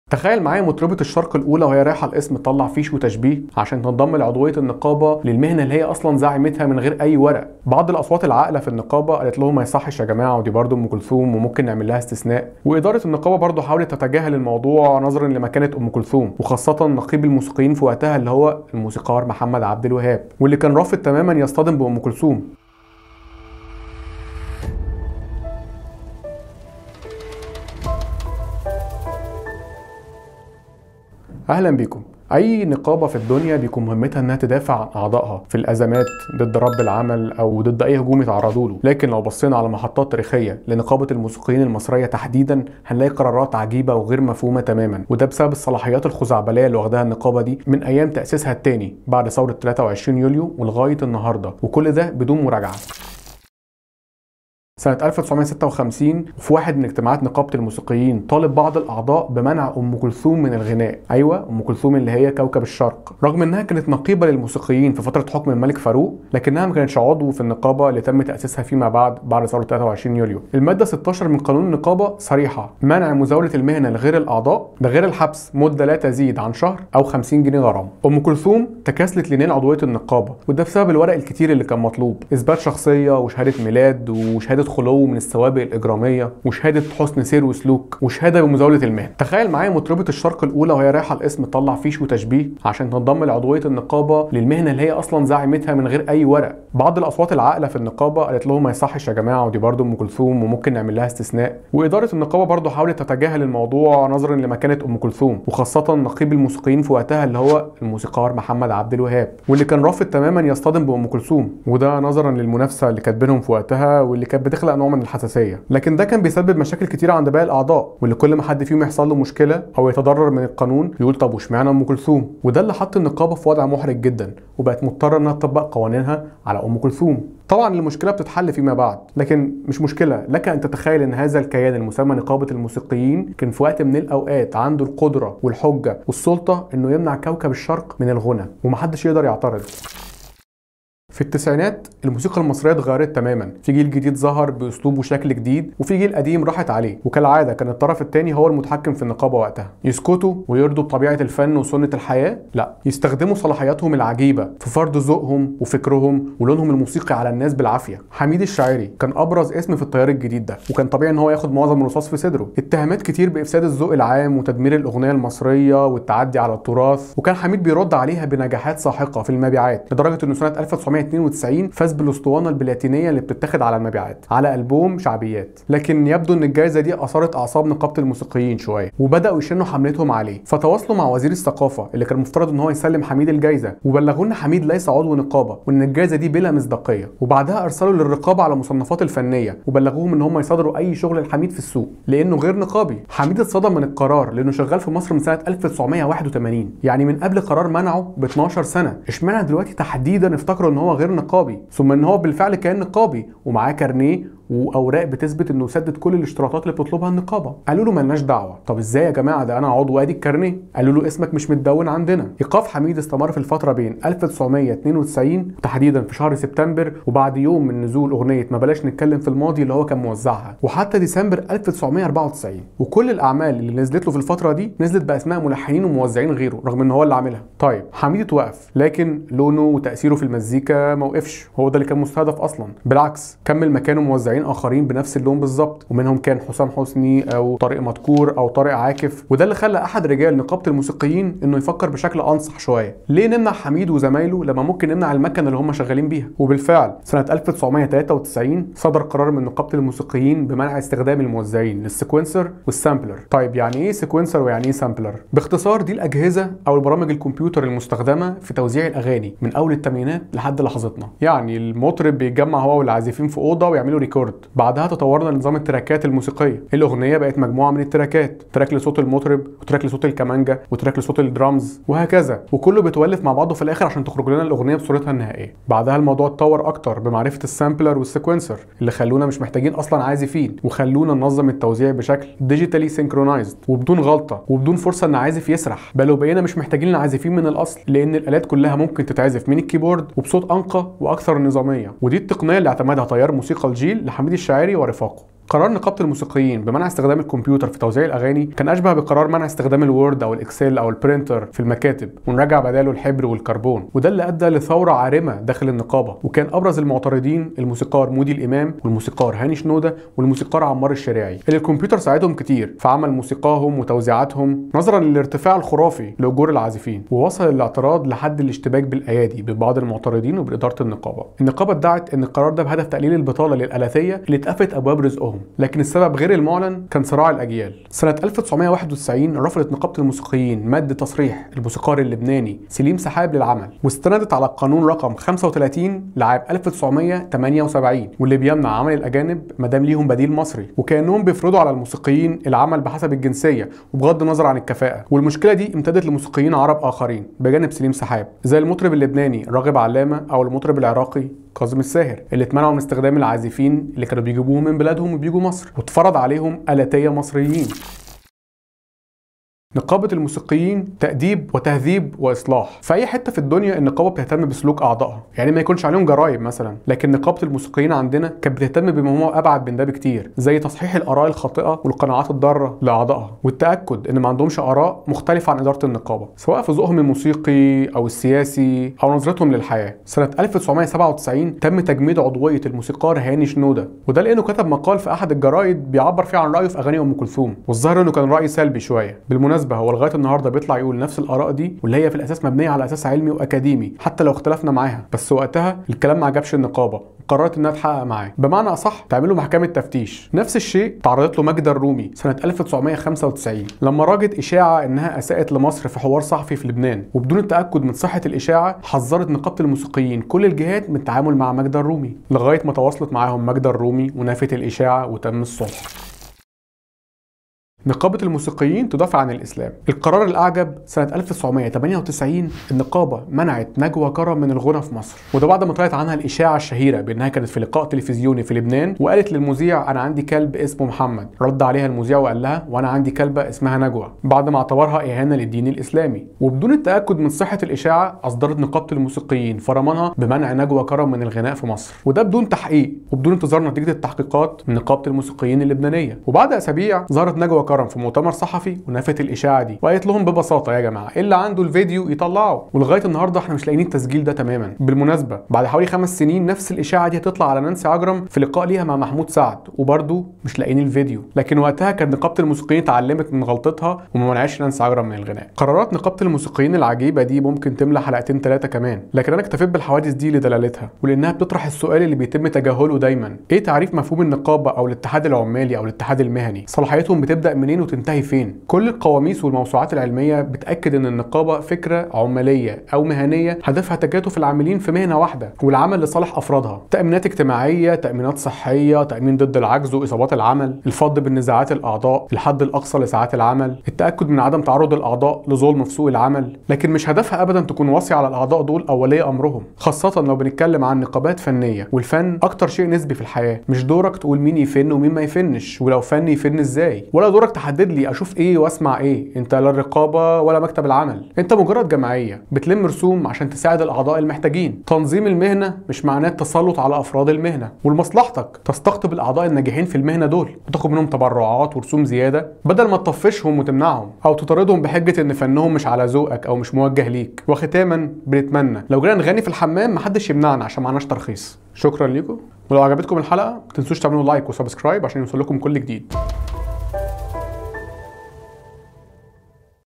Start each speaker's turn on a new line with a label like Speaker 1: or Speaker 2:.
Speaker 1: تخيل معايا مطربة الشرق الأولى وهي رايحة القسم تطلع فيش وتشبيه عشان تنضم لعضوية النقابة للمهنة اللي هي أصلا زعمتها من غير أي ورق. بعض الأصوات العاقلة في النقابة قالت لهم ما يصحش يا جماعة ودي برضه أم كلثوم وممكن نعمل لها استثناء. وإدارة النقابة برضه حاولت تتجاهل الموضوع نظرا لمكانة أم كلثوم وخاصة نقيب الموسيقيين في وقتها اللي هو الموسيقار محمد عبد الوهاب واللي كان رافض تماما يصطدم بأم كلثوم اهلا بيكم اي نقابه في الدنيا بيكون مهمتها انها تدافع عن اعضائها في الازمات ضد رب العمل او ضد اي هجوم يتعرضوا له لكن لو بصينا على محطات تاريخيه لنقابه الموسيقيين المصريه تحديدا هنلاقي قرارات عجيبه وغير مفهومه تماما وده بسبب الصلاحيات الخزعبليه اللي واخداها النقابه دي من ايام تاسيسها الثاني بعد ثوره 23 يوليو ولغايه النهارده وكل ده بدون مراجعه سنة 1956 في واحد من اجتماعات نقابة الموسيقيين طالب بعض الأعضاء بمنع أم كلثوم من الغناء أيوة أم كلثوم اللي هي كوكب الشرق رغم إنها كانت نقيبة للموسيقيين في فترة حكم الملك فاروق لكنها ما كانتش عضو في النقابة اللي تم تأسيسها فيما بعد بعد ثورة 23 يوليو المادة 16 من قانون النقابة صريحة منع مزاولة المهنة لغير الأعضاء ده غير الحبس مدة لا تزيد عن شهر أو 50 جنيه غرامة أم كلثوم تكاسلت لنيل عضوية النقابة وده بسبب الورق الكتير اللي كان مطلوب إثبات شخصية وشهادة ميلاد وشهادة خلو من السوابق الاجراميه وشهاده حسن سير وسلوك وشهاده بمزاوله المهنه تخيل معايا مطربه الشرق الاولى وهي رايحه القسم تطلع فيش وتشبيه عشان تنضم لعضويه النقابه للمهنه اللي هي اصلا زعمتها من غير اي ورق بعض الاصوات العاقله في النقابه قالت لهم ما يصحش يا جماعه ودي برضه ام كلثوم وممكن نعمل لها استثناء واداره النقابه برضه حاولت تتجاهل الموضوع نظرا لمكانه ام كلثوم وخاصه نقيب الموسيقيين في وقتها اللي هو الموسيقار محمد عبد الوهاب واللي كان رافض تماما يصطدم بام كلثوم وده نظرا للمنافسه اللي كانت بينهم في وقتها واللي كانت بتخلق نوع من الحساسيه لكن ده كان بيسبب مشاكل كتيره عند باقي الاعضاء واللي كل ما حد فيهم يحصل له مشكله او يتضرر من القانون يقول طب واشمعنى ام كلثوم وده اللي حط النقابه في وضع محرج جدا وبقت مضطره انها تطبق قوانينها على ام كلثوم طبعا المشكله بتتحل فيما بعد لكن مش مشكله لك ان تتخيل ان هذا الكيان المسمى نقابه الموسيقيين كان في وقت من الاوقات عنده القدره والحجه والسلطه انه يمنع كوكب الشرق من الغنى ومحدش يقدر يعترض في التسعينات الموسيقى المصريه اتغيرت تماما في جيل جديد ظهر باسلوب وشكل جديد وفي جيل قديم راحت عليه وكالعاده كان الطرف الثاني هو المتحكم في النقابه وقتها يسكتوا ويرضوا بطبيعه الفن وسنه الحياه لا يستخدموا صلاحياتهم العجيبه في فرض ذوقهم وفكرهم ولونهم الموسيقي على الناس بالعافيه حميد الشاعري كان ابرز اسم في التيار الجديد ده وكان طبيعي ان هو ياخد معظم الرصاص في صدره اتهامات كتير بافساد الذوق العام وتدمير الاغنيه المصريه والتعدي على التراث وكان حميد بيرد عليها بنجاحات ساحقه في المبيعات لدرجه انه سنه 1900 1992 فاز بالاسطوانه البلاتينيه اللي بتتاخد على المبيعات على البوم شعبيات لكن يبدو ان الجائزه دي اثارت اعصاب نقابه الموسيقيين شويه وبداوا يشنوا حملتهم عليه فتواصلوا مع وزير الثقافه اللي كان المفترض ان هو يسلم حميد الجائزه وبلغوه ان حميد ليس عضو نقابه وان الجائزه دي بلا مصداقيه وبعدها ارسلوا للرقابه على المصنفات الفنيه وبلغوهم ان هم يصادروا اي شغل لحميد في السوق لانه غير نقابي حميد اتصدم من القرار لانه شغال في مصر من سنه 1981 يعني من قبل قرار منعه ب 12 سنه اشمعنى دلوقتي تحديدا افتكروا ان هو غير نقابي ثم ان هو بالفعل كان نقابي ومعاه كارنيه واوراق بتثبت انه سدد كل الاشتراطات اللي بتطلبها النقابه قالوا له ملناش دعوه طب ازاي يا جماعه ده انا عضو ادي الكارنيه قالوا له اسمك مش متدون عندنا ايقاف حميد استمر في الفتره بين 1992 تحديدا في شهر سبتمبر وبعد يوم من نزول اغنيه ما بلاش نتكلم في الماضي اللي هو كان موزعها وحتى ديسمبر 1994 وكل الاعمال اللي نزلت له في الفتره دي نزلت باسماء ملحنين وموزعين غيره رغم ان هو اللي عاملها طيب حميد اتوقف لكن لونه وتاثيره في المزيكا ما وقفش هو ده اللي كان مستهدف اصلا بالعكس كمل مكانه موزعين اخرين بنفس اللون بالظبط ومنهم كان حسام حسني او طارق مدكور او طارق عاكف وده اللي خلى احد رجال نقابه الموسيقيين انه يفكر بشكل انصح شويه ليه نمنع حميد وزمايله لما ممكن نمنع المكنه اللي هم شغالين بيها وبالفعل سنه 1993 صدر قرار من نقابه الموسيقيين بمنع استخدام الموزعين للسيكونسر والسامبلر طيب يعني ايه سيكونسر ويعني ايه سامبلر باختصار دي الاجهزه او البرامج الكمبيوتر المستخدمه في توزيع الاغاني من اول الثمانينات لحد لحظتنا يعني المطرب بيجمع هو والعازفين في اوضه ويعملوا ريكورد بعدها تطورنا لنظام التراكات الموسيقيه الاغنيه بقت مجموعه من التراكات تراك لصوت المطرب وتراك لصوت الكمانجا وتراك لصوت الدرامز وهكذا وكله بيتولف مع بعضه في الاخر عشان تخرج لنا الاغنيه بصورتها النهائيه بعدها الموضوع اتطور اكتر بمعرفه السامبلر والسيكونسر اللي خلونا مش محتاجين اصلا عازفين وخلونا ننظم التوزيع بشكل ديجيتالي سينكرونايزد وبدون غلطه وبدون فرصه ان عازف يسرح بل وبقينا مش محتاجين العازفين من الاصل لان الالات كلها ممكن تتعزف من الكيبورد وبصوت انقى واكثر نظاميه ودي التقنيه اللي اعتمدها تيار موسيقى الجيل لحميد الشاعري ورفاقه قرار نقابه الموسيقيين بمنع استخدام الكمبيوتر في توزيع الاغاني كان اشبه بقرار منع استخدام الوورد او الاكسل او البرينتر في المكاتب ونرجع بداله الحبر والكربون وده اللي ادى لثوره عارمه داخل النقابه وكان ابرز المعترضين الموسيقار مودي الامام والموسيقار هاني شنوده والموسيقار عمار الشريعي اللي الكمبيوتر ساعدهم كتير في عمل موسيقاهم وتوزيعاتهم نظرا للارتفاع الخرافي لاجور العازفين ووصل الاعتراض لحد الاشتباك بالايادي بين بعض المعترضين وباداره النقابه النقابه ادعت ان القرار ده بهدف تقليل البطاله للالاثيه اللي اتقفلت ابواب رزقهم لكن السبب غير المعلن كان صراع الاجيال سنه 1991 رفضت نقابه الموسيقيين مد تصريح الموسيقار اللبناني سليم سحاب للعمل واستندت على القانون رقم 35 لعام 1978 واللي بيمنع عمل الاجانب ما دام ليهم بديل مصري وكانهم بيفرضوا على الموسيقيين العمل بحسب الجنسيه وبغض النظر عن الكفاءه والمشكله دي امتدت لموسيقيين عرب اخرين بجانب سليم سحاب زي المطرب اللبناني راغب علامه او المطرب العراقي كاظم الساهر اللي اتمنعوا من استخدام العازفين اللي كانوا بيجيبوهم من بلادهم وبيجوا مصر واتفرض عليهم آلاتية مصريين نقابة الموسيقيين تأديب وتهذيب وإصلاح في أي حتة في الدنيا النقابة بتهتم بسلوك أعضائها يعني ما يكونش عليهم جرائم مثلا لكن نقابة الموسيقيين عندنا كانت بتهتم بما هو أبعد من ده بكتير زي تصحيح الآراء الخاطئة والقناعات الضارة لأعضائها والتأكد إن ما عندهمش آراء مختلفة عن إدارة النقابة سواء في ذوقهم الموسيقي أو السياسي أو نظرتهم للحياة سنة 1997 تم تجميد عضوية الموسيقار هاني شنودة وده لأنه كتب مقال في أحد الجرايد بيعبر فيه عن رأيه في أغاني أم كلثوم والظاهر إنه كان رأي سلبي شوية بالمناسبة بالمناسبه هو لغايه النهارده بيطلع يقول نفس الاراء دي واللي هي في الاساس مبنيه على اساس علمي واكاديمي حتى لو اختلفنا معاها بس وقتها الكلام ما عجبش النقابه قررت انها تحقق معاه بمعنى اصح تعمل له محكمه تفتيش نفس الشيء تعرضت له ماجدة الرومي سنه 1995 لما راجت اشاعه انها اساءت لمصر في حوار صحفي في لبنان وبدون التاكد من صحه الاشاعه حذرت نقابه الموسيقيين كل الجهات من التعامل مع ماجدة الرومي لغايه ما تواصلت معاهم ماجدة الرومي ونفت الاشاعه وتم الصلح نقابة الموسيقيين تدافع عن الإسلام القرار الأعجب سنة 1998 النقابة منعت نجوى كرم من الغنى في مصر وده بعد ما طلعت عنها الإشاعة الشهيرة بأنها كانت في لقاء تلفزيوني في لبنان وقالت للمذيع أنا عندي كلب اسمه محمد رد عليها المذيع وقال لها وأنا عندي كلبة اسمها نجوى بعد ما اعتبرها إهانة للدين الإسلامي وبدون التأكد من صحة الإشاعة أصدرت نقابة الموسيقيين فرمانها بمنع نجوى كرم من الغناء في مصر وده بدون تحقيق وبدون انتظار نتيجة التحقيقات من نقابة الموسيقيين اللبنانية وبعد أسابيع ظهرت نجوى كرم في مؤتمر صحفي ونفت الاشاعه دي وقالت لهم ببساطه يا جماعه اللي عنده الفيديو يطلعه ولغايه النهارده احنا مش لاقيين التسجيل ده تماما بالمناسبه بعد حوالي خمس سنين نفس الاشاعه دي هتطلع على نانسي عجرم في لقاء ليها مع محمود سعد وبرده مش لاقيين الفيديو لكن وقتها كانت نقابه الموسيقيين اتعلمت من غلطتها وما منعتش نانسي عجرم من الغناء قرارات نقابه الموسيقيين العجيبه دي ممكن تملى حلقتين ثلاثه كمان لكن انا اكتفيت بالحوادث دي لدلالتها ولانها بتطرح السؤال اللي بيتم تجاهله دايما ايه تعريف مفهوم النقابه او الاتحاد العمالي او الاتحاد المهني صلاحيتهم بتبدا منين وتنتهي فين كل القواميس والموسوعات العلميه بتاكد ان النقابه فكره عماليه او مهنيه هدفها تكاتف العاملين في مهنه واحده والعمل لصالح افرادها تامينات اجتماعيه تامينات صحيه تامين ضد العجز واصابات العمل الفض بالنزاعات الاعضاء الحد الاقصى لساعات العمل التاكد من عدم تعرض الاعضاء لظلم في سوق العمل لكن مش هدفها ابدا تكون واصيه على الاعضاء دول او ولي امرهم خاصه لو بنتكلم عن نقابات فنيه والفن اكتر شيء نسبي في الحياه مش دورك تقول مين يفن ومين ما يفنش ولو فن يفن ازاي ولا دورك تحدد لي اشوف ايه واسمع ايه انت لا الرقابه ولا مكتب العمل انت مجرد جمعيه بتلم رسوم عشان تساعد الاعضاء المحتاجين تنظيم المهنه مش معناه التسلط على افراد المهنه ولمصلحتك تستقطب الاعضاء الناجحين في المهنه دول وتاخد منهم تبرعات ورسوم زياده بدل ما تطفشهم وتمنعهم او تطاردهم بحجه ان فنهم مش على ذوقك او مش موجه ليك وختاما بنتمنى لو جينا نغني في الحمام محدش يمنعنا عشان معناش ترخيص شكرا لكم ولو عجبتكم الحلقه ما تنسوش تعملوا لايك وسبسكرايب عشان يوصل لكم كل جديد